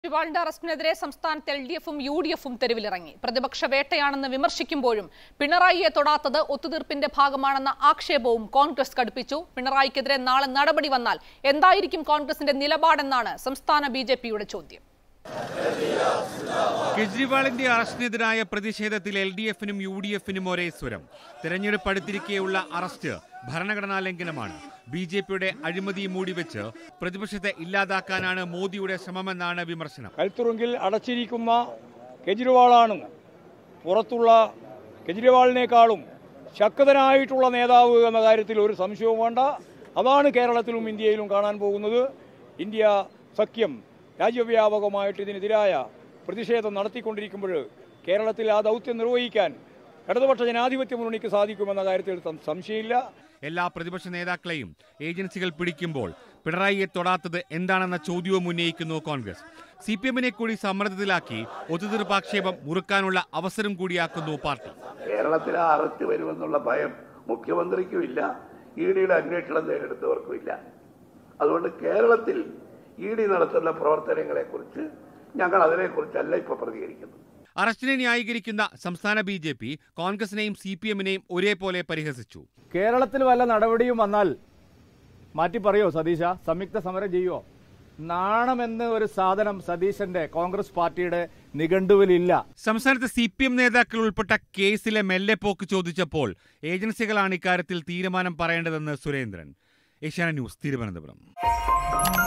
കെജ്രിവാളിന്റെ അറസ്റ്റിനെതിരെ സംസ്ഥാനത്ത് എൽ ഡി എഫും യു ഡി എഫും തെരുവിലിറങ്ങി പ്രതിപക്ഷ വേട്ടയാണെന്ന് വിമർശിക്കുമ്പോഴും പിണറായിയെ തൊടാത്തത് ഒത്തുതീർപ്പിന്റെ ഭാഗമാണെന്ന ആക്ഷേപവും കോൺഗ്രസ് കടുപ്പിച്ചു പിണറായിക്കെതിരെ നാളെ നടപടി വന്നാൽ എന്തായിരിക്കും കോൺഗ്രസിന്റെ നിലപാടെന്നാണ് സംസ്ഥാന ബി ജെ പിയുടെ ചോദ്യം കെജ്രിവാളിന്റെ അറസ്റ്റിനെതിരായ പ്രതിഷേധത്തിൽ എൽ ഡി എഫിനും യു ഡി എഫിനും ഒരേ സ്വരം തെരഞ്ഞെടുപ്പ് അടുത്തിരിക്കെയുള്ള അറസ്റ്റ് ഭരണഘടനാ ലംഘനമാണ് ബി ജെ പിയുടെ അഴിമതി മൂടിവെച്ച് പ്രതിപക്ഷത്തെ ഇല്ലാതാക്കാനാണ് മോദിയുടെ ശ്രമമെന്നാണ് വിമർശനം കൽത്തുറുങ്കിൽ അടച്ചിരിക്കുന്ന കെജ്രിവാളാണ് പുറത്തുള്ള കെജ്രിവാളിനേക്കാളും ശക്തനായിട്ടുള്ള നേതാവ് എന്ന കാര്യത്തിൽ ഒരു സംശയവും വേണ്ട അതാണ് കേരളത്തിലും ഇന്ത്യയിലും കാണാൻ പോകുന്നത് ഇന്ത്യ സഖ്യം രാജ്യവ്യാപകമായിട്ട് ഇതിനെതിരായ പ്രതിഷേധം നടത്തിക്കൊണ്ടിരിക്കുമ്പോൾ കേരളത്തിൽ ആ ദൗത്യം നിർവഹിക്കാൻ ഇടതുപക്ഷ ജനാധിപത്യ മുന്നണിക്ക് സാധിക്കുമെന്ന കാര്യത്തിൽ സം- സംശയമില്ല എല്ലാ പ്രതിപക്ഷ നേതാക്കളെയും ഏജൻസികൾ പിടിക്കുമ്പോൾ പിണറായിയെ തൊടാത്തത് എന്താണെന്ന ചോദ്യവും ഉന്നയിക്കുന്നു കോൺഗ്രസ് സി പി എമ്മിനെ കൂടി സമ്മർദ്ദത്തിലാക്കി ഒത്തുതീർപ്പാക്ഷേപം മുറുക്കാനുള്ള അവസരം കൂടിയാക്കുന്നു പാർട്ടി കേരളത്തിൽ ആ അറസ്റ്റ് വരുമെന്നുള്ള ഭയം മുഖ്യമന്ത്രിക്കും ഇല്ല ഇ ഡിയുടെ അന്വേഷണം നേരിടുന്നവർക്കും ഇല്ല അതുകൊണ്ട് കേരളത്തിൽ ഇ ഡി നടത്തുന്ന പ്രവർത്തനങ്ങളെക്കുറിച്ച് ഞങ്ങൾ അതിനെക്കുറിച്ചല്ല ഇപ്പോൾ പ്രതികരിക്കുന്നത് അറസ്റ്റിനെ ന്യായീകരിക്കുന്ന സംസ്ഥാന ബി ജെ പി കോൺഗ്രസിനെയും സി പി എമ്മിനെയും ഒരേപോലെ പരിഹസിച്ചു കേരളത്തിൽ വല്ല നടപടിയും വന്നാൽ മാറ്റി പറയോ സതീശ സംയുക്ത സമരം ചെയ്യുമോ നാണമെന്ന് ഒരു സാധനം സതീശന്റെ കോൺഗ്രസ് പാർട്ടിയുടെ നിഘണ്ടുവിലില്ല സംസ്ഥാനത്ത് സി പി എം നേതാക്കൾ ഉൾപ്പെട്ട കേസിലെ മെല്ലെപ്പോക്ക് ചോദിച്ചപ്പോൾ ഏജൻസികളാണ് ഇക്കാര്യത്തിൽ തീരുമാനം പറയേണ്ടതെന്ന് സുരേന്ദ്രൻ ഏഷ്യാന ന്യൂസ് തിരുവനന്തപുരം